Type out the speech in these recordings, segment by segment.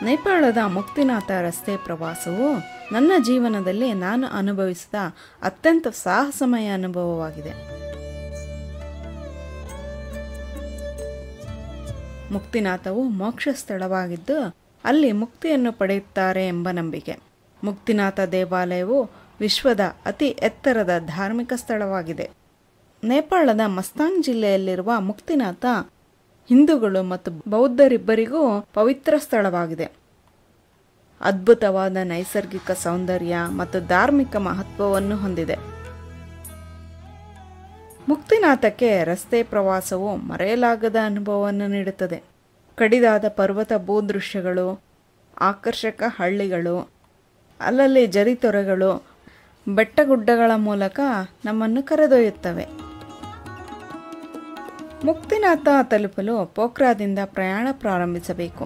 ನೇಪಾಳದ ಮುಕ್ತಿನಾಥ ರಸ್ತೆ ಪ್ರವಾಸವು ನನ್ನ ಜೀವನದಲ್ಲಿ ನಾನು ಅನುಭವಿಸಿದ ಅತ್ಯಂತ ಸಾಹಸಮಯ ಅನುಭವವಾಗಿದೆ ಮುಕ್ತಿನಾಥವು ಮೋಕ್ಷ ಸ್ಥಳವಾಗಿದ್ದು ಅಲ್ಲಿ ಮುಕ್ತಿಯನ್ನು ಪಡೆಯುತ್ತಾರೆ ಎಂಬ ನಂಬಿಕೆ ಮುಕ್ತಿನಾಥ ದೇವಾಲಯವು ವಿಶ್ವದ ಅತಿ ಎತ್ತರದ ಧಾರ್ಮಿಕ ಸ್ಥಳವಾಗಿದೆ ನೇಪಾಳದ ಮಸ್ತಾಂಗ್ ಜಿಲ್ಲೆಯಲ್ಲಿರುವ ಮುಕ್ತಿನಾಥ ಹಿಂದೂಗಳು ಮತ್ತು ಬೌದ್ಧರಿಬ್ಬರಿಗೂ ಪವಿತ್ರ ಸ್ಥಳವಾಗಿದೆ ಅದ್ಭುತವಾದ ನೈಸರ್ಗಿಕ ಸೌಂದರ್ಯ ಮತ್ತು ಧಾರ್ಮಿಕ ಮಹತ್ವವನ್ನು ಹೊಂದಿದೆ ಮುಕ್ತಿನಾಥಕ್ಕೆ ರಸ್ತೆ ಪ್ರವಾಸವು ಮರೆಯಲಾಗದ ಅನುಭವವನ್ನು ನೀಡುತ್ತದೆ ಕಡಿದಾದ ಪರ್ವತ ಭೂದೃಶ್ಯಗಳು ಆಕರ್ಷಕ ಹಳ್ಳಿಗಳು ಅಲ್ಲಲ್ಲಿ ಜರಿತೊರೆಗಳು ಬೆಟ್ಟಗುಡ್ಡಗಳ ಮೂಲಕ ನಮ್ಮನ್ನು ಕರೆದೊಯ್ಯುತ್ತವೆ ಮುಕ್ತಿನಾಥ ತಲುಪಲು ಪೋಖ್ರಾದಿಂದ ಪ್ರಯಾಣ ಪ್ರಾರಂಭಿಸಬೇಕು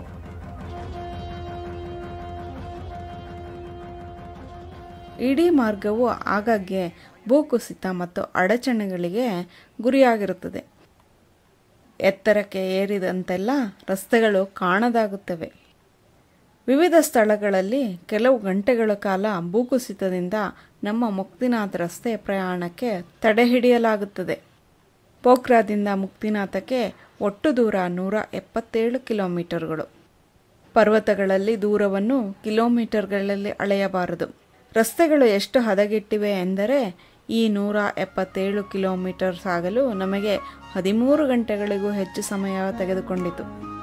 ಇಡೀ ಮಾರ್ಗವು ಆಗಾಗ್ಗೆ ಭೂಕುಸಿತ ಮತ್ತು ಅಡಚಣೆಗಳಿಗೆ ಗುರಿಯಾಗಿರುತ್ತದೆ ಎತ್ತರಕ್ಕೆ ಏರಿದಂತೆಲ್ಲ ರಸ್ತೆಗಳು ಕಾಣದಾಗುತ್ತವೆ ವಿವಿಧ ಸ್ಥಳಗಳಲ್ಲಿ ಕೆಲವು ಗಂಟೆಗಳ ಕಾಲ ಭೂಕುಸಿತದಿಂದ ನಮ್ಮ ಮುಕ್ತಿನಾಥ ರಸ್ತೆ ಪ್ರಯಾಣಕ್ಕೆ ತಡೆಹಿಡಿಯಲಾಗುತ್ತದೆ ಪೋಖ್ರಾದಿಂದ ಮುಕ್ತಿನಾಥಕ್ಕೆ ಒಟ್ಟು ದೂರ ನೂರ ಎಪ್ಪತ್ತೇಳು ಕಿಲೋಮೀಟರ್ಗಳು ಪರ್ವತಗಳಲ್ಲಿ ದೂರವನ್ನು ಕಿಲೋಮೀಟರ್ಗಳಲ್ಲಿ ಅಳೆಯಬಾರದು ರಸ್ತೆಗಳು ಎಷ್ಟು ಹದಗೆಟ್ಟಿವೆ ಎಂದರೆ ಈ ನೂರ ಎಪ್ಪತ್ತೇಳು ಕಿಲೋಮೀಟರ್ ಸಾಗಲು ನಮಗೆ ಹದಿಮೂರು ಗಂಟೆಗಳಿಗೂ ಹೆಚ್ಚು ಸಮಯ ತೆಗೆದುಕೊಂಡಿತು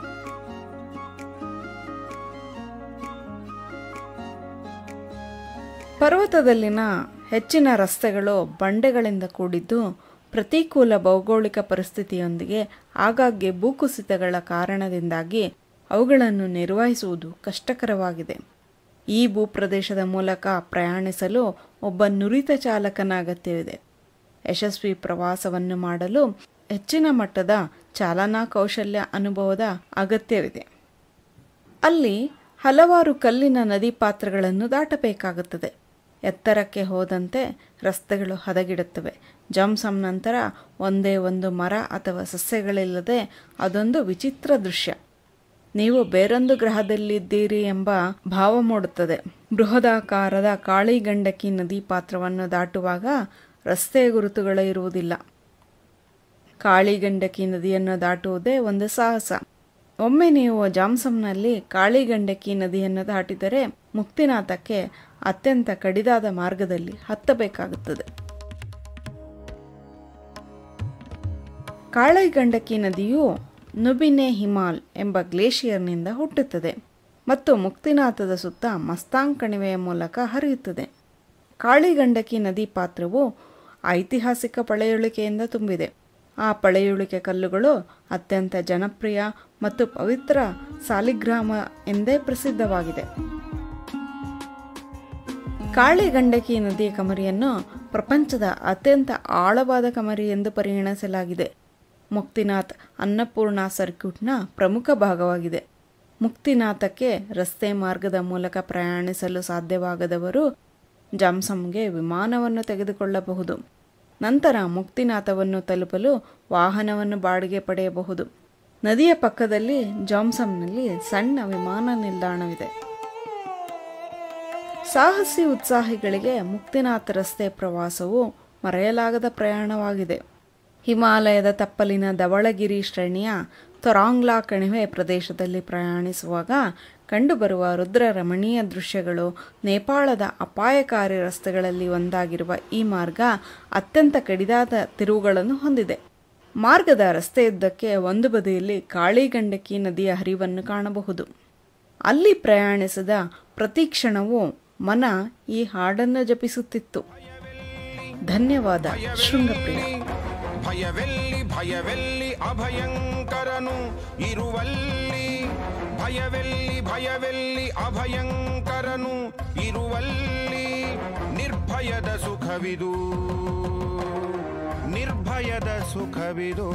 ಪರ್ವತದಲ್ಲಿನ ಹೆಚ್ಚಿನ ರಸ್ತೆಗಳು ಬಂಡೆಗಳಿಂದ ಕೂಡಿದ್ದು ಪ್ರತಿಕೂಲ ಭೌಗೋಳಿಕ ಪರಿಸ್ಥಿತಿಯೊಂದಿಗೆ ಆಗಾಗ್ಗೆ ಭೂಕುಸಿತಗಳ ಕಾರಣದಿಂದಾಗಿ ಅವುಗಳನ್ನು ನಿರ್ವಹಿಸುವುದು ಕಷ್ಟಕರವಾಗಿದೆ ಈ ಭೂಪ್ರದೇಶದ ಮೂಲಕ ಪ್ರಯಾಣಿಸಲು ಒಬ್ಬ ನುರಿತ ಚಾಲಕನ ಅಗತ್ಯವಿದೆ ಯಶಸ್ವಿ ಪ್ರವಾಸವನ್ನು ಮಾಡಲು ಹೆಚ್ಚಿನ ಮಟ್ಟದ ಚಾಲನಾ ಕೌಶಲ್ಯ ಅನುಭವದ ಅಗತ್ಯವಿದೆ ಅಲ್ಲಿ ಹಲವಾರು ಕಲ್ಲಿನ ನದಿ ಪಾತ್ರಗಳನ್ನು ದಾಟಬೇಕಾಗುತ್ತದೆ ಎತ್ತರಕ್ಕೆ ಹೋದಂತೆ ರಸ್ತೆಗಳು ಹದಗಿಡುತ್ತವೆ ಜಂಸಮ್ ನಂತರ ಒಂದೇ ಒಂದು ಮರ ಅಥವಾ ಸಸ್ಯಗಳಿಲ್ಲದೆ ಅದೊಂದು ವಿಚಿತ್ರ ದೃಶ್ಯ ನೀವು ಬೇರೊಂದು ಗ್ರಹದಲ್ಲಿದ್ದೀರಿ ಎಂಬ ಭಾವ ಮೂಡುತ್ತದೆ ಬೃಹದಾಕಾರದ ಕಾಳಿಗಂಡಕಿ ನದಿ ಪಾತ್ರವನ್ನು ದಾಟುವಾಗ ರಸ್ತೆ ಗುರುತುಗಳು ಇರುವುದಿಲ್ಲ ಕಾಳಿಗಂಡಕಿ ನದಿಯನ್ನು ದಾಟುವುದೇ ಒಂದು ಸಾಹಸ ಒಮ್ಮೆ ನೀವು ಜಾಮ್ಸಮ್ನಲ್ಲಿ ಕಾಳಿಗಂಡಕಿ ನದಿಯನ್ನು ದಾಟಿದರೆ ಮುಕ್ತಿನಾಥಕ್ಕೆ ಅತ್ಯಂತ ಕಡಿದಾದ ಮಾರ್ಗದಲ್ಲಿ ಹತ್ತಬೇಕಾಗುತ್ತದೆ ಕಾಳಿಗಂಡಕಿ ನದಿಯು ನುಬಿನೆ ಹಿಮಾಲ್ ಎಂಬ ಗ್ಲೇಷಿಯರ್ನಿಂದ ಹುಟ್ಟುತ್ತದೆ ಮತ್ತು ಮುಕ್ತಿನಾಥದ ಸುತ್ತ ಮಸ್ತಾಂಗ್ ಕಣಿವೆಯ ಮೂಲಕ ಹರಿಯುತ್ತದೆ ಕಾಳಿಗಂಡಕಿ ನದಿ ಪಾತ್ರವು ಐತಿಹಾಸಿಕ ಪಳೆಯುಳಿಕೆಯಿಂದ ತುಂಬಿದೆ ಆ ಪಳೆಯುಳಿಕೆ ಕಲ್ಲುಗಳು ಅತ್ಯಂತ ಜನಪ್ರಿಯ ಮತ್ತು ಪವಿತ್ರ ಸಾಲಿಗ್ರಾಮ ಎಂದೇ ಪ್ರಸಿದ್ಧವಾಗಿದೆ ಕಾಳಿಗಂಡಕಿ ನದಿಯ ಕಮರಿಯನ್ನು ಪ್ರಪಂಚದ ಅತ್ಯಂತ ಆಳವಾದ ಕಮರಿ ಎಂದು ಪರಿಗಣಿಸಲಾಗಿದೆ ಮುಕ್ತಿನಾಥ್ ಅನ್ನಪೂರ್ಣ ಸರ್ಕ್ಯೂಟ್ನ ಪ್ರಮುಖ ಭಾಗವಾಗಿದೆ ಮುಕ್ತಿನಾಥಕ್ಕೆ ರಸ್ತೆ ಮಾರ್ಗದ ಮೂಲಕ ಪ್ರಯಾಣಿಸಲು ಸಾಧ್ಯವಾಗದವರು ಜಾಮ್ಸಮ್ಗೆ ವಿಮಾನವನ್ನು ತೆಗೆದುಕೊಳ್ಳಬಹುದು ನಂತರ ಮುಕ್ತಿನಾಥವನ್ನು ತಲುಪಲು ವಾಹನವನ್ನು ಬಾಡಿಗೆ ಪಡೆಯಬಹುದು ನದಿಯ ಪಕ್ಕದಲ್ಲಿ ಜಾಮ್ಸಮ್ನಲ್ಲಿ ಸಣ್ಣ ವಿಮಾನ ನಿಲ್ದಾಣವಿದೆ ಸಾಹಸಿ ಉತ್ಸಾಹಿಗಳಿಗೆ ಮುಕ್ತಿನಾಥ ರಸ್ತೆ ಪ್ರವಾಸವು ಮರೆಯಲಾಗದ ಪ್ರಯಾಣವಾಗಿದೆ ಹಿಮಾಲಯದ ತಪ್ಪಲಿನ ಧವಳಗಿರಿ ಶ್ರೇಣಿಯ ತೊರಾಂಗ್ಲಾ ಕಣಿವೆ ಪ್ರದೇಶದಲ್ಲಿ ಪ್ರಯಾಣಿಸುವಾಗ ಕಂಡುಬರುವ ರುದ್ರ ರಮಣೀಯ ದೃಶ್ಯಗಳು ನೇಪಾಳದ ಅಪಾಯಕಾರಿ ರಸ್ತೆಗಳಲ್ಲಿ ಒಂದಾಗಿರುವ ಈ ಮಾರ್ಗ ಅತ್ಯಂತ ಕಡಿದಾದ ತಿರುವುಗಳನ್ನು ಹೊಂದಿದೆ ಮಾರ್ಗದ ರಸ್ತೆಯುದ್ದಕ್ಕೆ ಒಂದು ಬದಿಯಲ್ಲಿ ಕಾಳಿಗಂಡಕಿ ನದಿಯ ಹರಿವನ್ನು ಕಾಣಬಹುದು ಅಲ್ಲಿ ಪ್ರಯಾಣಿಸಿದ ಪ್ರತಿ ಕ್ಷಣವೂ ಮನ ಈ ಹಾಡನ್ನು ಜಪಿಸುತ್ತಿತ್ತು ಧನ್ಯವಾದ ಶೃಂಗಪ್ರಿಯ ಭಯವೆಲ್ಲಿ ಭಯವೆಲ್ಲಿ ಅಭಯಂಕರನು ಇರುವಲ್ಲಿ ಭಯವೆಲ್ಲಿ ಭಯವೆಲ್ಲಿ ಅಭಯಂಕರನು ಇರುವಲ್ಲಿ ನಿರ್ಭಯದ ಸುಖವಿದು ನಿರ್ಭಯದ ಸುಖವಿದು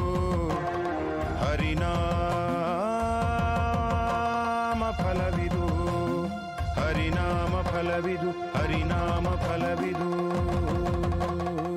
ಹರಿನಾಮ ಫಲವಿದು ಹರಿನಾಮ ಫಲವಿದು ಹರಿನಾಮ ಫಲವಿದು